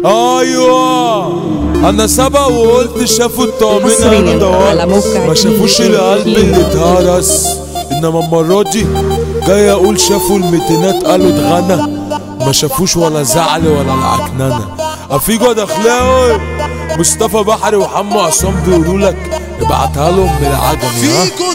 ايوه انا سبق وقلت شافوا الطعمين حصرياً انا دوار على موقع ما شافوش دي جي القلب كيمو. اللي اتهرس انما المرة دي جاي اقول شافوا الميتينات قالوا اتغنى ما شافوش ولا زعل ولا العكننة افيجو دخلاوي مصطفى بحري وحمو عصام بيقولوا لك ابعتها لهم بالعجم ها فيكو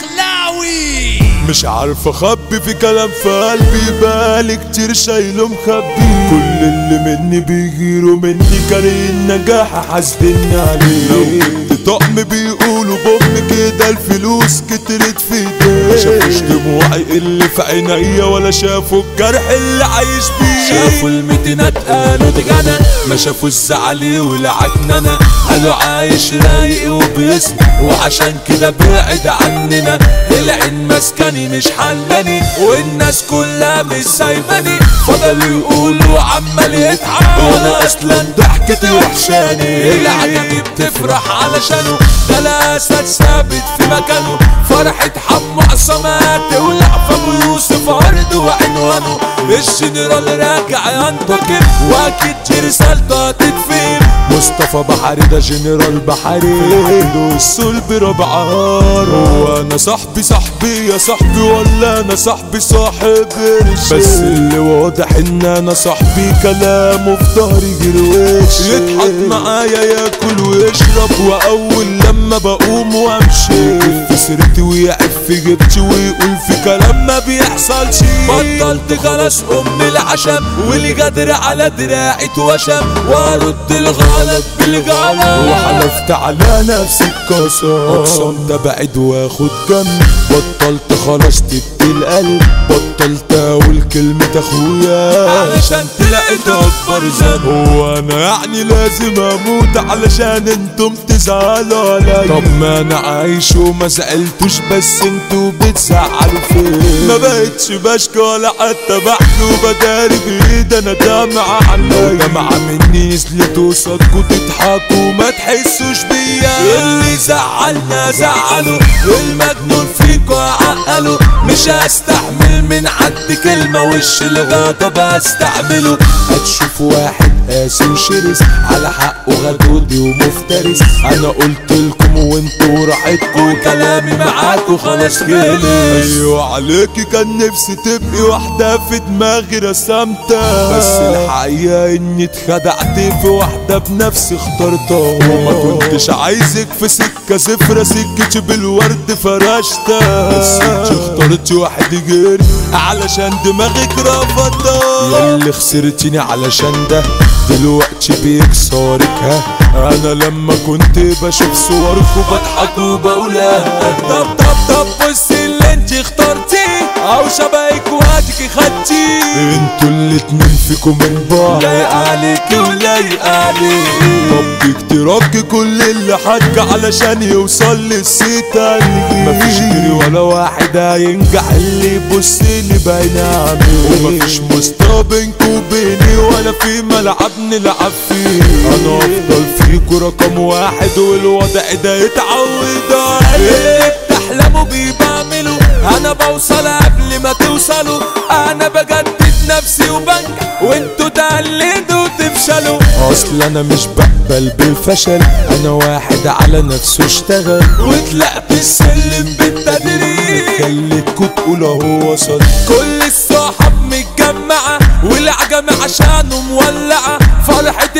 الدخلاوي مش عارف اخبي في كلام في قلبي بقالي كتير شايله مخبي كل اللي مني بيغيروا مني كاره النجاح حاسدني عليه لو جبت طقم بيقولوا بأم كده الفلوس كترت في ايديه ما شافوش دموعي اللي في عينيا ولا شافوا الجرح اللي عايش بيه شافوا الميتينات قالوا اتغنى ما شافوا الزعل والعكننة قالوا عايش رايق وبيسمع وعشان كده بعد عننا العين مسكني مش حلاني والناس كلها مش سايباني فضلوا يقولوا عمال يتعب وانا اصلا ضحكتي وحشاني العجمي بتفرح علشانه ده الاسد ثابت في مكانه فرحة حمو عصامات تولع في ابو يوسف عرض وعنوانه الجنرال راجع ينتقم واكيد دي رسالته هتتفهم مصطفى بحري ده جنرال بحري عنده الصلب ربعار هو انا صاحبي صاحبي يا صاحبي ولا انا صاحبي صاحب رشيد بس اللي واضح ان انا صاحبي كلامه في ظهري جرويش يضحك معايا ياكل ويشرب واول لما بقوم وامشي يجيب في سيرتي ويعف في جبتي ويقول في كلام ما بيحصلش بطلت خلاص ام العشم واللي قادر على دراعي اتوشم وارد الغلط بالغلط وحلفت على نفسي اتكسر اقسم ده بعد واخد جنب بطلت خلاص تبكي القلب بطلت اقول كلمة اخويا علشان تلاقيت اكبر ذنب هو انا يعني لازم اموت علشان انتم تزعلوا عليا طب ما انا عايش وما زعلتوش بس انتوا بتزعلوا فين ما بقتش بشكي ولا حتى بحكي وبداري بايد انا دمعة عنيا دمعة مني نزلت وصدكوا تضحكوا ما تحسوش بيا اللي زعلنا زعلوا المجنون فيكوا عقلوا مش هستحمل من حد كلمة وش الغضب هستعمله هتشوف واحد قاسي وشرس على حقه غدودي ومفترس انا قلت لكم وانتوا راحتكوا كلامي معاكوا خلاص خلص ايوه عليكي كان نفسي تبقي واحدة في دماغي رسمتها بس الحقيقة اني اتخدعت في واحدة بنفسي اخترتها وما كنتش عايزك في سكة صفرة سكتي بالورد فرشتها بس انت اخترتي واحد غيري علشان دماغك رفضتها ياللي خسرتيني علشان ده دلوقتي بيكسرك ها انا لما كنت بشوف صوركوا بضحك وبقولها طب طب طب بصي اللي انت اخترتيه او شبهك وهاتك خدتي انتوا الاتنين فيكم من بعض لايق عليك ولايق عليك ربي اكترابك كل اللي حك علشان يوصل للسيت مفيش غيري ولا واحد هينجح اللي يبص لي باين عمي ومفيش مستوى بينكوا وبيني ولا في ملعب نلعب فيه انا افضل فيكوا رقم واحد والوضع ده يتعود عليه بتحلموا بيه بعمله انا بوصل قبل ما توصلوا انا بجدد نفسي وبنجح وانتوا تقلدوا وتفشلوا اصل انا مش بقبل بالفشل انا واحد على نفسه اشتغل وطلعت السلم بالتدريج خليتكوا تقولوا هو وصل كل الصحاب متجمعة والعجم عشانه مولعة فرحة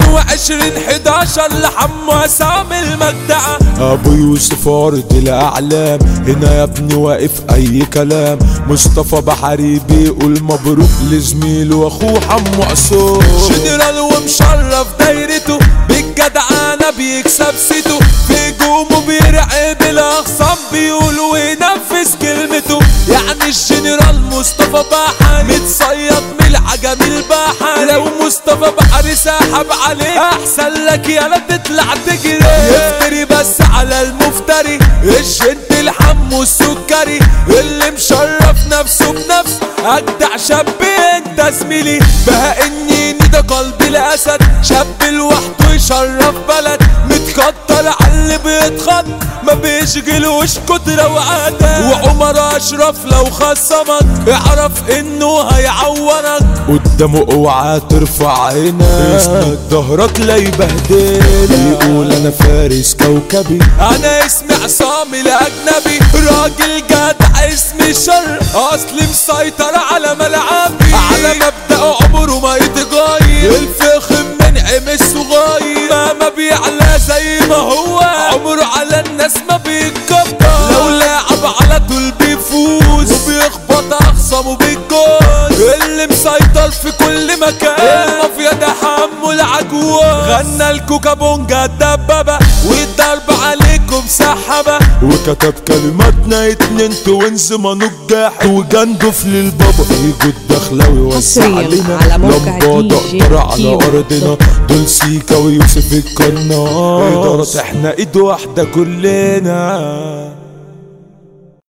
22 11 لحمو عصام المجدعة ابو يوسف ارض الاعلام هنا يا ابني واقف اي كلام مصطفى بحري بيقول مبروك لزميله واخوه حمو عصام جنرال ومشرف دايرته بالجدعانة بيكسب سيته في جومه بيرعب الاخصام بيقول وينفذ كلمته يعني الجنرال مصطفى بحري متصيد من العجم البحر لو مصطفى بحري ساحب عليه احسن لك يلا تطلع تجري يفتري بس على المفتري الجنت الحم والسكري اللي مشرف نفسه بنفسه اجدع شاب انت زميلي بها اني ده قلبي الاسد شاب لوحده يشرف بلد متكتر على اللي بيتخط ما بيجي تشغلوش كترة وعدد وعمر اشرف لو خصمك اعرف انه هيعورك قدامه اوعى ترفع عينك اسمك ظهرك لا يبهدلك يقول انا فارس كوكبي انا اسمي عصام الاجنبي راجل جدع اسمي شر اصلي مسيطر على ملعبي على مبدأ عمره ما يتغير الفخم منعم الصغير ما ما بيعلى زي ما هو عمره على الناس ما بيتكبر لو لاعب على طول بيفوز وبيخبط اخصمه بالجول اللي مسيطر في كل مكان المافيا ده حمو العجوز غنى الكوكا بونجا الدبابة والضرب عليكم سحبة وكتب كلماتنا اتنين توينز منجاح وجندف للبابا يجوا الدخلاوي وسع حصرياً علينا على موقع لمبات دي جي اقدر على كيمو ارضنا دوت دول سيكا ويوسف القناص إدارة احنا ايد واحدة كلنا